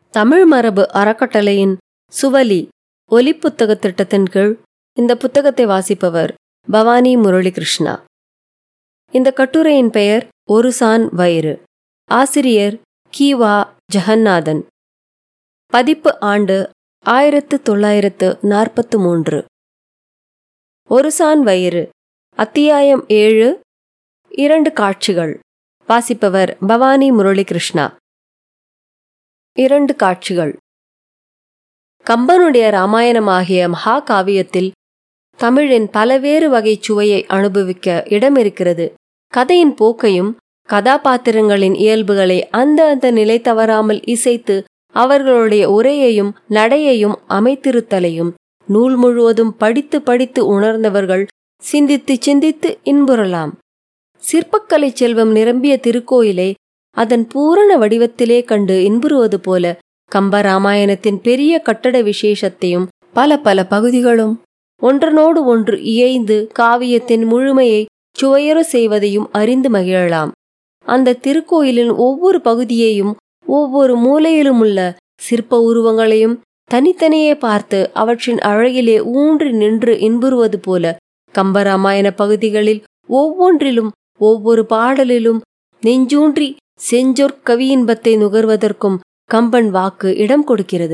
தமிழ் மரபு அறக்கட்டளையின் சுவலி ஒலிப்புத்தக திட்டத்தின் கீழ் இந்த புத்தகத்தை வாசிப்பவர் பவானி முரளிகிருஷ்ணா இந்த கட்டுரையின் பெயர் ஒரு சான் வயிறு ஆசிரியர் கீவா ஜெகநாதன் பதிப்பு ஆண்டு ஆயிரத்து தொள்ளாயிரத்து நாற்பத்து மூன்று ஒரு சான் வயிறு அத்தியாயம் ஏழு இரண்டு காட்சிகள் வாசிப்பவர் பவானி முரளிகிருஷ்ணா இரண்டு காட்சிகள் கம்பனுடைய ராமாயணமாகிய மகா காவியத்தில் தமிழின் பலவேறு வகை சுவையை அனுபவிக்க இடம் இருக்கிறது கதையின் போக்கையும் கதாபாத்திரங்களின் இயல்புகளை அந்த அந்த நிலை தவறாமல் இசைத்து அவர்களுடைய உரையையும் நடையையும் அமைத்திருத்தலையும் நூல் முழுவதும் படித்து படித்து உணர்ந்தவர்கள் சிந்தித்து சிந்தித்து இன்புறலாம் சிற்பக்கலை செல்வம் நிரம்பிய திருக்கோயிலை அதன் பூரண வடிவத்திலே கண்டு இன்புறுவது போல கம்பராமாயணத்தின் பெரிய கட்டட விசேஷத்தையும் பல பல பகுதிகளும் ஒன்றனோடு ஒன்று இயைந்து காவியத்தின் முழுமையை சுவையற செய்வதையும் அறிந்து மகிழலாம் அந்த திருக்கோயிலின் ஒவ்வொரு பகுதியையும் ஒவ்வொரு மூலையிலும் உள்ள சிற்ப உருவங்களையும் தனித்தனியே பார்த்து அவற்றின் அழகிலே ஊன்றி நின்று இன்புறுவது போல கம்பராமாயண பகுதிகளில் ஒவ்வொன்றிலும் ஒவ்வொரு பாடலிலும் நெஞ்சூன்றி செஞ்சொற் கவியின்பத்தை நுகர்வதற்கும் கம்பன் வாக்கு இடம் கொடுக்கிறது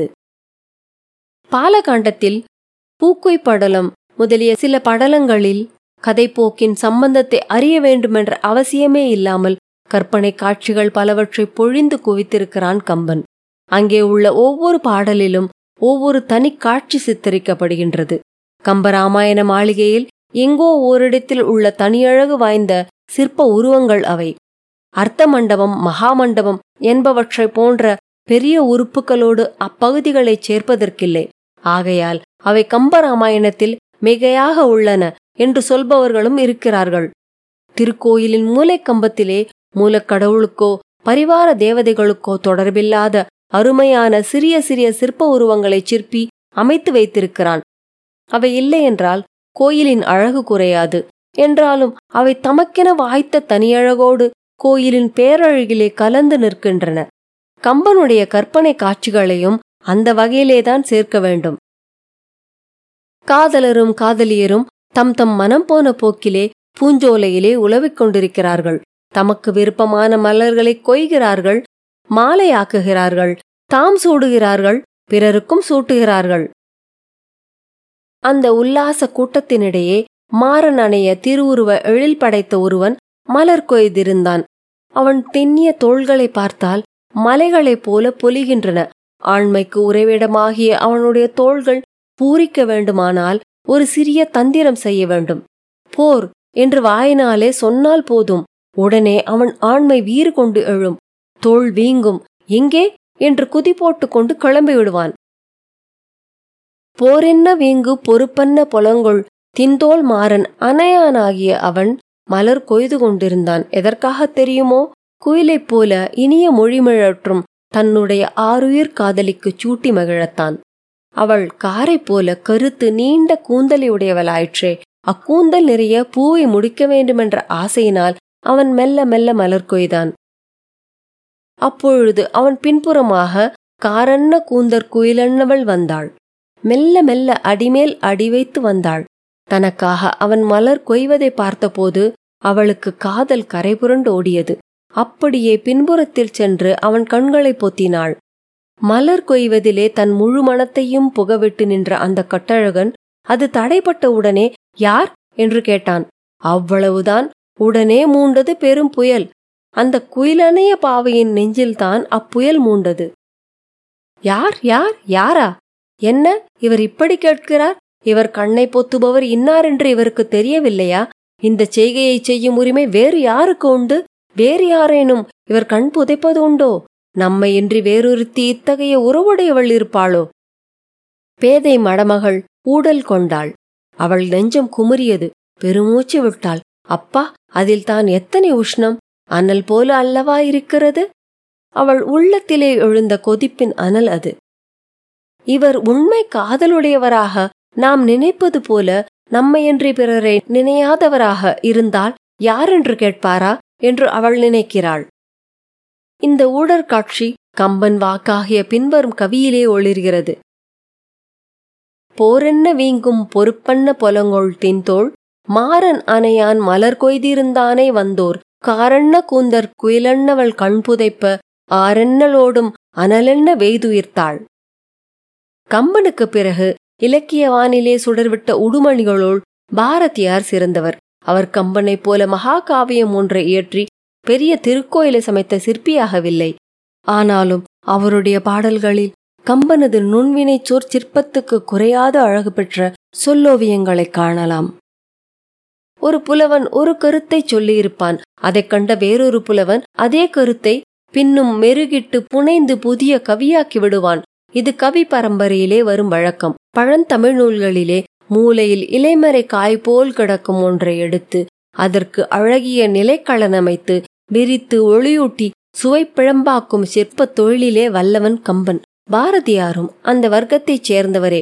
பாலகாண்டத்தில் பூக்குய் படலம் முதலிய சில படலங்களில் கதைப்போக்கின் சம்பந்தத்தை அறிய வேண்டுமென்ற அவசியமே இல்லாமல் கற்பனை காட்சிகள் பலவற்றை பொழிந்து குவித்திருக்கிறான் கம்பன் அங்கே உள்ள ஒவ்வொரு பாடலிலும் ஒவ்வொரு தனி காட்சி சித்தரிக்கப்படுகின்றது கம்பராமாயண மாளிகையில் எங்கோ ஓரிடத்தில் உள்ள தனியழகு வாய்ந்த சிற்ப உருவங்கள் அவை அர்த்த மண்டபம் மகாமண்டபம் என்பவற்றை போன்ற பெரிய உறுப்புகளோடு அப்பகுதிகளைச் சேர்ப்பதற்கில்லை ஆகையால் அவை கம்பராமாயணத்தில் மிகையாக உள்ளன என்று சொல்பவர்களும் இருக்கிறார்கள் திருக்கோயிலின் மூலைக்கம்பத்திலே மூலக்கடவுளுக்கோ பரிவார தேவதைகளுக்கோ தொடர்பில்லாத அருமையான சிறிய சிறிய சிற்ப உருவங்களை சிற்பி அமைத்து வைத்திருக்கிறான் அவை இல்லையென்றால் கோயிலின் அழகு குறையாது என்றாலும் அவை தமக்கென வாய்த்த தனியழகோடு கோயிலின் பேரழகிலே கலந்து நிற்கின்றன கம்பனுடைய கற்பனை காட்சிகளையும் அந்த வகையிலேதான் சேர்க்க வேண்டும் காதலரும் காதலியரும் தம் தம் மனம் போன போக்கிலே பூஞ்சோலையிலே உலவிக் கொண்டிருக்கிறார்கள் தமக்கு விருப்பமான மலர்களை கொய்கிறார்கள் மாலையாக்குகிறார்கள் தாம் சூடுகிறார்கள் பிறருக்கும் சூட்டுகிறார்கள் அந்த உல்லாச கூட்டத்தினிடையே மாறன் அணைய திருவுருவ எழில் படைத்த ஒருவன் மலர் கொய்திருந்தான் அவன் தென்னிய தோள்களை பார்த்தால் மலைகளைப் போல பொலிகின்றன ஆண்மைக்கு உறைவிடமாகிய அவனுடைய தோள்கள் பூரிக்க வேண்டுமானால் ஒரு சிறிய தந்திரம் செய்ய வேண்டும் போர் என்று வாயினாலே சொன்னால் போதும் உடனே அவன் ஆண்மை வீறு கொண்டு எழும் தோல் வீங்கும் எங்கே என்று குதி போட்டுக் கொண்டு கிளம்பி விடுவான் போரென்ன வீங்கு பொறுப்பன்ன பொலங்கொள் தின்தோல் மாறன் அனையானாகிய அவன் மலர் கொய்து கொண்டிருந்தான் எதற்காக தெரியுமோ குயிலைப் போல இனிய மொழிமிழற்றும் தன்னுடைய ஆறுயிர் காதலிக்கு சூட்டி மகிழத்தான் அவள் காரை போல கருத்து நீண்ட கூந்தலை உடையவளாயிற்றே அக்கூந்தல் நிறைய பூவை முடிக்க வேண்டுமென்ற ஆசையினால் அவன் மெல்ல மெல்ல மலர் கொய்தான் அப்பொழுது அவன் பின்புறமாக காரன்ன கூந்தற் குயிலன்னவள் வந்தாள் மெல்ல மெல்ல அடிமேல் அடி வைத்து வந்தாள் தனக்காக அவன் மலர் கொய்வதை பார்த்தபோது அவளுக்கு காதல் கரைபுரண்டு ஓடியது அப்படியே பின்புறத்தில் சென்று அவன் கண்களை பொத்தினாள் மலர் கொய்வதிலே தன் முழு மனத்தையும் புகவிட்டு நின்ற அந்த கட்டழகன் அது தடைப்பட்ட உடனே யார் என்று கேட்டான் அவ்வளவுதான் உடனே மூண்டது பெரும் புயல் அந்த குயிலனைய பாவையின் நெஞ்சில்தான் அப்புயல் மூண்டது யார் யார் யாரா என்ன இவர் இப்படி கேட்கிறார் இவர் கண்ணை பொத்துபவர் இன்னார் என்று இவருக்கு தெரியவில்லையா இந்த செய்கையை செய்யும் உரிமை வேறு யாருக்கு உண்டு வேறு யாரேனும் இவர் கண் புதைப்பது உண்டோ நம்மை இன்றி வேறொருத்தி இத்தகைய உறவுடையவள் இருப்பாளோ பேதை மடமகள் ஊடல் கொண்டாள் அவள் நெஞ்சம் குமுறியது பெருமூச்சு விட்டாள் அப்பா அதில் தான் எத்தனை உஷ்ணம் அனல் போல அல்லவா இருக்கிறது அவள் உள்ளத்திலே எழுந்த கொதிப்பின் அனல் அது இவர் உண்மை காதலுடையவராக நாம் நினைப்பது போல நம்மையன்றி பிறரை நினையாதவராக இருந்தால் யாரென்று கேட்பாரா என்று அவள் நினைக்கிறாள் இந்த ஊடற்காட்சி கம்பன் வாக்காகிய பின்வரும் கவியிலே ஒளிர்கிறது போரென்ன வீங்கும் பொறுப்பன்ன பொலங்கொள் தின்தோள் மாறன் அணையான் மலர் கொய்திருந்தானே வந்தோர் காரண்ண கூந்தற் குயிலண்ணவள் கண் புதைப்ப ஆரென்னலோடும் அனலென்ன வெய்துயிர்த்தாள் கம்பனுக்கு பிறகு இலக்கிய வானிலே சுடர்விட்ட உடுமணிகளுள் பாரதியார் சிறந்தவர் அவர் கம்பனைப் போல மகாகாவியம் ஒன்றை இயற்றி பெரிய திருக்கோயிலை சமைத்த சிற்பியாகவில்லை ஆனாலும் அவருடைய பாடல்களில் கம்பனது நுண்வினை சொற் சிற்பத்துக்கு குறையாத அழகு பெற்ற சொல்லோவியங்களைக் காணலாம் ஒரு புலவன் ஒரு கருத்தை சொல்லியிருப்பான் அதைக் கண்ட வேறொரு புலவன் அதே கருத்தை பின்னும் மெருகிட்டு புனைந்து புதிய கவியாக்கி விடுவான் இது கவி பரம்பரையிலே வரும் வழக்கம் பழந்தமிழ் நூல்களிலே மூலையில் இலைமறை காய் போல் கிடக்கும் ஒன்றை எடுத்து அதற்கு அழகிய நிலைக்களன் அமைத்து விரித்து ஒளியூட்டி சுவை பிழம்பாக்கும் சிற்பத் தொழிலிலே வல்லவன் கம்பன் பாரதியாரும் அந்த வர்க்கத்தைச் சேர்ந்தவரே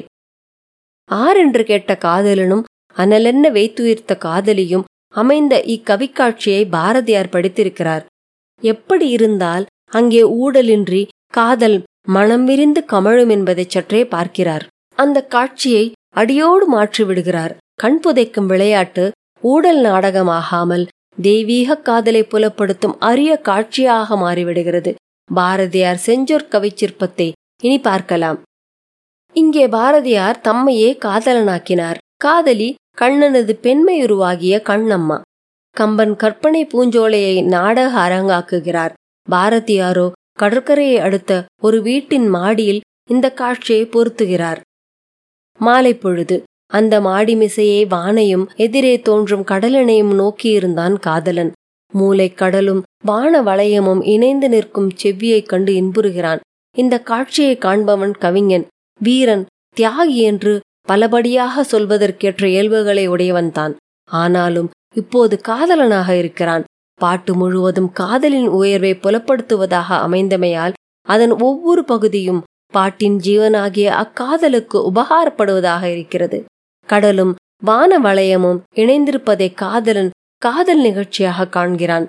ஆரென்று கேட்ட காதலனும் அனலென்ன வைத்துயிர்த்த காதலியும் அமைந்த இக்கவிக்காட்சியை பாரதியார் படித்திருக்கிறார் எப்படி இருந்தால் அங்கே ஊடலின்றி காதல் மனம் விரிந்து கமழும் என்பதைச் சற்றே பார்க்கிறார் அந்த காட்சியை அடியோடு மாற்றி விடுகிறார் கண் புதைக்கும் விளையாட்டு ஊடல் நாடகமாகாமல் தெய்வீக காதலை புலப்படுத்தும் அரிய காட்சியாக மாறிவிடுகிறது பாரதியார் செஞ்சொற் கவிச்சிற்பத்தை இனி பார்க்கலாம் இங்கே பாரதியார் தம்மையே காதலனாக்கினார் காதலி கண்ணனது பெண்மையுருவாகிய கண்ணம்மா கம்பன் கற்பனை பூஞ்சோலையை நாடக அரங்காக்குகிறார் பாரதியாரோ கடற்கரையை அடுத்த ஒரு வீட்டின் மாடியில் இந்த காட்சியை பொருத்துகிறார் மாலை பொழுது அந்த மாடி மிசையை வானையும் எதிரே தோன்றும் கடலினையும் நோக்கியிருந்தான் காதலன் மூளை கடலும் வான வளையமும் இணைந்து நிற்கும் செவ்வியைக் கண்டு இன்புறுகிறான் இந்த காட்சியை காண்பவன் கவிஞன் வீரன் தியாகி என்று பலபடியாக சொல்வதற்கேற்ற இயல்புகளை உடையவன்தான் ஆனாலும் இப்போது காதலனாக இருக்கிறான் பாட்டு முழுவதும் காதலின் உயர்வை புலப்படுத்துவதாக அமைந்தமையால் அதன் ஒவ்வொரு பகுதியும் பாட்டின் ஜீவனாகிய அக்காதலுக்கு உபகாரப்படுவதாக இருக்கிறது கடலும் வான வளையமும் இணைந்திருப்பதை காதலன் காதல் நிகழ்ச்சியாக காண்கிறான்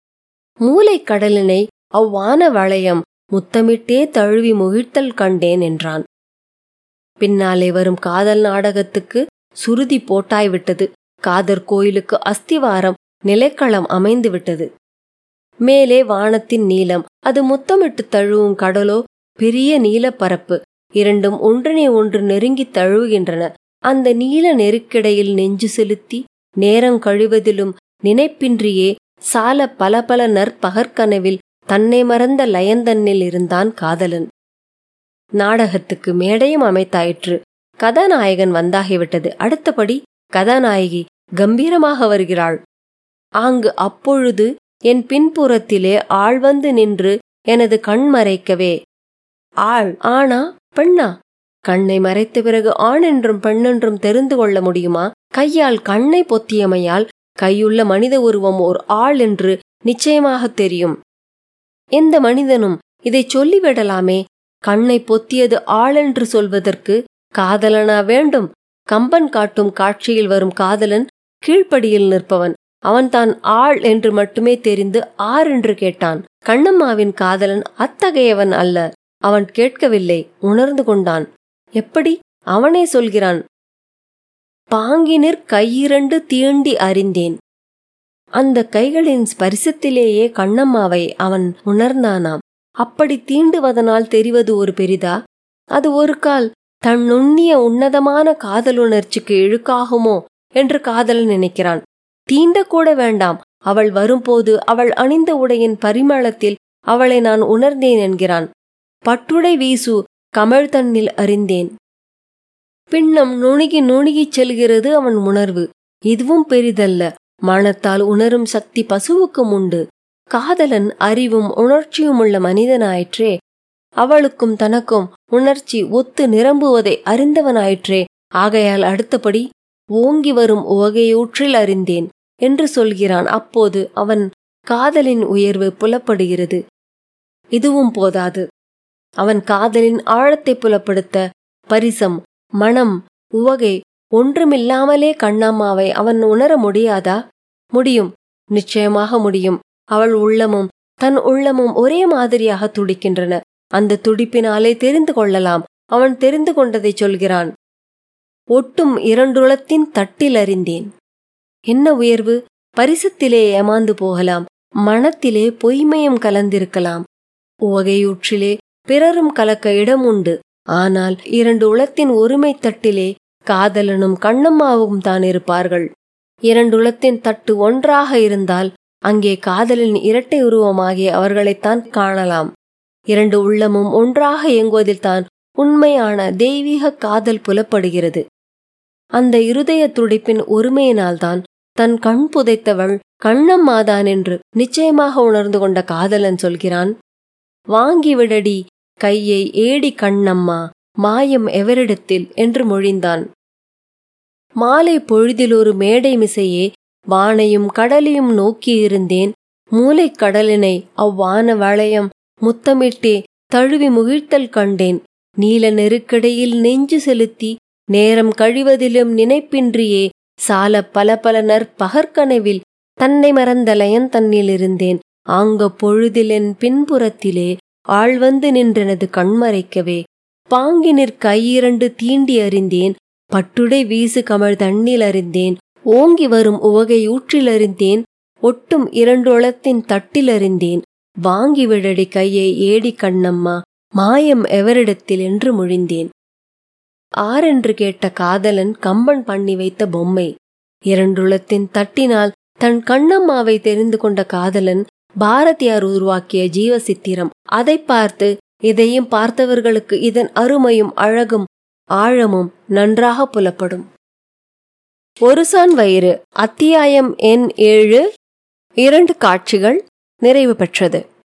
மூளை கடலினை அவ்வான வளையம் முத்தமிட்டே தழுவி முகிழ்த்தல் கண்டேன் என்றான் பின்னாலே வரும் காதல் நாடகத்துக்கு சுருதி போட்டாய்விட்டது காதர் கோயிலுக்கு அஸ்திவாரம் நிலைக்களம் அமைந்து விட்டது மேலே வானத்தின் நீளம் அது முத்தமிட்டு தழுவும் கடலோ பெரிய நீலப்பரப்பு இரண்டும் ஒன்றினை ஒன்று நெருங்கி தழுவுகின்றன அந்த நீல நெருக்கிடையில் நெஞ்சு செலுத்தி நேரம் கழிவதிலும் நினைப்பின்றியே சால பல பல நற்பகற்கனவில் தன்னை மறந்த லயந்தன்னில் இருந்தான் காதலன் நாடகத்துக்கு மேடையும் அமைத்தாயிற்று கதாநாயகன் வந்தாகிவிட்டது அடுத்தபடி கதாநாயகி கம்பீரமாக வருகிறாள் ஆங்கு அப்பொழுது என் பின்புறத்திலே ஆள் வந்து நின்று எனது கண் மறைக்கவே ஆள் ஆனா பெண்ணா கண்ணை மறைத்த பிறகு ஆண் என்றும் பெண்ணென்றும் தெரிந்து கொள்ள முடியுமா கையால் கண்ணை பொத்தியமையால் கையுள்ள மனித உருவம் ஓர் ஆள் என்று நிச்சயமாக தெரியும் எந்த மனிதனும் இதை சொல்லிவிடலாமே கண்ணை பொத்தியது ஆளென்று சொல்வதற்கு காதலனா வேண்டும் கம்பன் காட்டும் காட்சியில் வரும் காதலன் கீழ்ப்படியில் நிற்பவன் அவன்தான் ஆள் என்று மட்டுமே தெரிந்து ஆர் என்று கேட்டான் கண்ணம்மாவின் காதலன் அத்தகையவன் அல்ல அவன் கேட்கவில்லை உணர்ந்து கொண்டான் எப்படி அவனே சொல்கிறான் பாங்கினிற் கையிரண்டு தீண்டி அறிந்தேன் அந்த கைகளின் ஸ்பரிசத்திலேயே கண்ணம்மாவை அவன் உணர்ந்தானாம் அப்படி தீண்டுவதனால் தெரிவது ஒரு பெரிதா அது ஒரு கால் தன் நுண்ணிய உன்னதமான காதலுணர்ச்சிக்கு இழுக்காகுமோ என்று காதலன் நினைக்கிறான் தீண்டக்கூட வேண்டாம் அவள் வரும்போது அவள் அணிந்த உடையின் பரிமளத்தில் அவளை நான் உணர்ந்தேன் என்கிறான் பட்டுடை வீசு கமழ் தன்னில் அறிந்தேன் பின்னம் நுணுகி நுணுகிச் செல்கிறது அவன் உணர்வு இதுவும் பெரிதல்ல மனத்தால் உணரும் சக்தி பசுவுக்கும் உண்டு காதலன் அறிவும் உணர்ச்சியும் உள்ள மனிதனாயிற்றே அவளுக்கும் தனக்கும் உணர்ச்சி ஒத்து நிரம்புவதை அறிந்தவனாயிற்றே ஆகையால் அடுத்தபடி ஓங்கி வரும் உவகையூற்றில் அறிந்தேன் என்று சொல்கிறான் அப்போது அவன் காதலின் உயர்வு புலப்படுகிறது இதுவும் போதாது அவன் காதலின் ஆழத்தை புலப்படுத்த பரிசம் மனம் உவகை ஒன்றுமில்லாமலே கண்ணம்மாவை அவன் உணர முடியாதா முடியும் நிச்சயமாக முடியும் அவள் உள்ளமும் தன் உள்ளமும் ஒரே மாதிரியாக துடிக்கின்றன அந்த துடிப்பினாலே தெரிந்து கொள்ளலாம் அவன் தெரிந்து கொண்டதை சொல்கிறான் ஒட்டும் இரண்டுளத்தின் தட்டில் அறிந்தேன் என்ன உயர்வு பரிசத்திலே ஏமாந்து போகலாம் மனத்திலே பொய்மயம் கலந்திருக்கலாம் உவகையூற்றிலே பிறரும் கலக்க இடம் உண்டு ஆனால் இரண்டு உளத்தின் ஒருமை தட்டிலே காதலனும் கண்ணம்மாவும் தான் இருப்பார்கள் இரண்டுளத்தின் தட்டு ஒன்றாக இருந்தால் அங்கே காதலின் இரட்டை உருவமாகிய அவர்களைத்தான் காணலாம் இரண்டு உள்ளமும் ஒன்றாக இயங்குவதில்தான் உண்மையான தெய்வீக காதல் புலப்படுகிறது அந்த இருதய துடிப்பின் ஒருமையினால்தான் தன் கண் புதைத்தவள் கண்ணம்மாதான் என்று நிச்சயமாக உணர்ந்து கொண்ட காதலன் சொல்கிறான் வாங்கி விடடி கையை ஏடி கண்ணம்மா மாயம் எவரிடத்தில் என்று மொழிந்தான் மாலை பொழுதில் ஒரு மேடை மிசையே வானையும் கடலையும் நோக்கியிருந்தேன் மூளைக் கடலினை அவ்வான வளையம் முத்தமிட்டே தழுவி முகிழ்த்தல் கண்டேன் நீல நெருக்கடையில் நெஞ்சு செலுத்தி நேரம் கழிவதிலும் நினைப்பின்றியே சால பல பல நற்பகற்கனவில் தன்னை மறந்த லயன் தன்னில் இருந்தேன் ஆங்க பொழுதிலென் பின்புறத்திலே ஆள் வந்து நின்றனது கண்மறைக்கவே பாங்கினிற் கையிரண்டு தீண்டி அறிந்தேன் பட்டுடை வீசு கமழ் தண்ணில் அறிந்தேன் ஓங்கி வரும் உவகை ஊற்றில் அறிந்தேன் ஒட்டும் இரண்டொளத்தின் தட்டில் அறிந்தேன் வாங்கி விடடி கையை ஏடி கண்ணம்மா மாயம் எவரிடத்தில் என்று மொழிந்தேன் ஆரென்று கேட்ட காதலன் கம்பன் பண்ணி வைத்த பொம்மை இரண்டுளத்தின் தட்டினால் தன் கண்ணம்மாவை தெரிந்து கொண்ட காதலன் பாரதியார் உருவாக்கிய ஜீவ சித்திரம் அதை பார்த்து இதையும் பார்த்தவர்களுக்கு இதன் அருமையும் அழகும் ஆழமும் நன்றாக புலப்படும் ஒருசான் வயிறு அத்தியாயம் எண் ஏழு இரண்டு காட்சிகள் நிறைவு பெற்றது